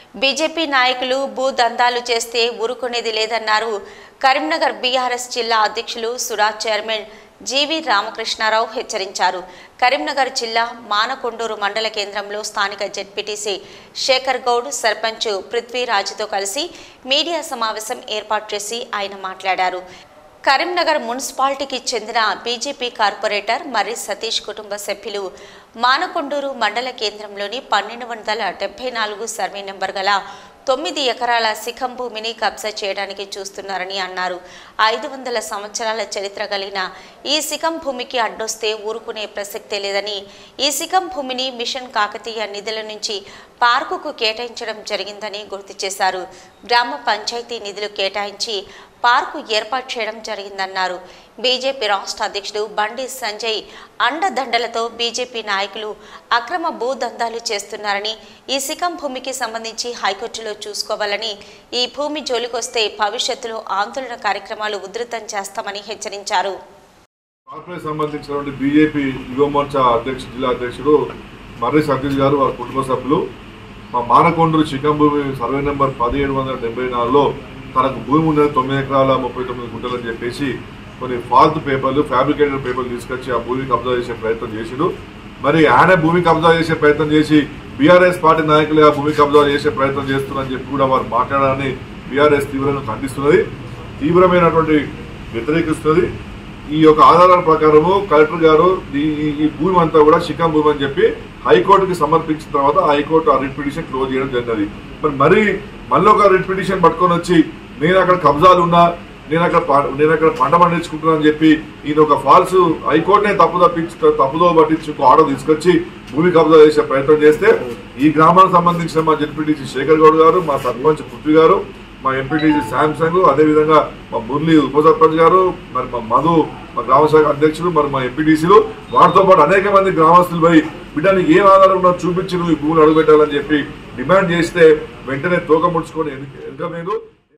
BJP నాయకులు భూదందాలు చేస్తే ఊరుకునేది లేదన్నారు కరీంనగర్ బీఆర్ఎస్ జిల్లా అధ్యక్షులు సురాజ్ చైర్మన్ జీవి రామకృష్ణారావు హెచ్చరించారు కరీంనగర్ జిల్లా మానకొండూరు మండల కేంద్రంలో స్థానిక జెడ్పీటీసీ శేఖర్ గౌడ్ సర్పంచ్ పృథ్వీరాజుతో కలిసి మీడియా సమావేశం ఏర్పాటు చేసి ఆయన మాట్లాడారు కరీంనగర్ మున్సిపాలిటీకి చెందిన బీజేపీ కార్పొరేటర్ మర్రి సతీష్ కుటుంబ సభ్యులు మానకొండూరు మండల కేంద్రంలోని పన్నెండు వందల డెబ్బై నాలుగు సర్వే నెంబర్ గల తొమ్మిది ఎకరాల శిఖం భూమిని కబ్జా చేయడానికి చూస్తున్నారని అన్నారు ఐదు వందల సంవత్సరాల చరిత్ర కలిగిన ఈ శిఖం భూమికి అడ్డొస్తే ఊరుకునే ప్రసక్తే లేదని ఈ శిఖం భూమిని మిషన్ కాకతీయ నిధుల నుంచి పార్కుకు కేటాయించడం జరిగిందని గుర్తు చేశారు గ్రామ పంచాయతీ నిధులు కేటాయించి పార్కు ఏర్పాటు చేయడం జరిగిందన్నారు బీజేపీ రాష్ట్ర అధ్యక్షుడు బండి సంజయ్ అండదండలతో బీజేపీ నాయకులు అక్రమ భూదందాలు చేస్తున్నారని ఈ శిఖం భూమికి సంబంధించి హైకోర్టులో చూసుకోవాలని ఈ భూమి జోలికొస్తే భవిష్యత్తులో ఆందోళన కార్యక్రమాలు ఉధృతం చేస్తామని హెచ్చరించారు కార్పొరేట్ సంబంధించినటువంటి బీజేపీ యువ మోర్చా అధ్యక్షుడు జిల్లా అధ్యక్షుడు మర్రి సతీష్ గారు వారి కుటుంబ సభ్యులు మా మానకొండూరు చికం భూమి సర్వే నెంబర్ పదిహేడు వందల డెబ్బై నాలుగులో తనకు భూమి ఉన్నది తొమ్మిది ఎకరాల ముప్పై తొమ్మిది గుంటలు అని చెప్పేసి కొన్ని ఫాల్తు పేపర్లు ఫ్యాబ్రికేటెడ్ పేపర్లు తీసుకొచ్చి ఆ భూమి కబ్జా చేసే ప్రయత్నం చేసిండు మరి ఆయన భూమి కబ్జా చేసే ప్రయత్నం చేసి బీఆర్ఎస్ పార్టీ నాయకులు ఆ భూమి కబ్జా చేసే ప్రయత్నం చేస్తున్నారని చెప్పి కూడా వారు మాట్లాడాలని బీఆర్ఎస్ తీవ్రంగా ఖండిస్తున్నది తీవ్రమైనటువంటి వ్యతిరేకిస్తున్నది ఈ యొక్క ఆధారాల ప్రకారము కలెక్టర్ గారు ఈ- ఈ- ఈ భూమి అంతా కూడా శిఖం భూమి అని చెప్పి హైకోర్టుకి సమర్పించిన తర్వాత హైకోర్టు ఆ రిట్ పిటిషన్ క్లోజ్ చేయడం జరిగినది మరి మరి మళ్ళీ ఒక రిట్ పిటిషన్ పట్టుకొని వచ్చి నేను అక్కడ కబ్జాలు ఉన్నా నేను అక్కడ ప- నేను అక్కడ పంట పండించుకుంటున్నా అని చెప్పి ఈయన ఒక ఫాల్స్ హైకోర్టునే తప్పు తప్పించు తప్పుదో పట్టించు ఒక ఆర్డర్ తీసుకొచ్చి భూమి కబ్జా చేసే ప్రయత్నం చేస్తే ఈ గ్రామానికి సంబంధించిన మా జడ్పీటీసీ శేఖర్ గౌడ్ గారు మా సర్పంచ్ పృథ్వీ గారు మా ఎంపీటీసీ శాంసంగ్ అదేవిధంగా మా మురళి ఉప సర్పంచ్ గారు మరి మా మధు మా గ్రామ శాఖ అధ్యక్షులు మరి మా ఎంపీటీసీలు వారితో పాటు అనేక మంది గ్రామస్తులు పోయి బిడ్డనికి ఏం ఆధారం ఉన్నదో చూపించి నువ్వు ఈ భూములు అడుగుపెట్టాలని చెప్పి డిమాండ్ చేస్తే వెంటనే తోక ముడుచుకొని వెనుక వెనుక మీరు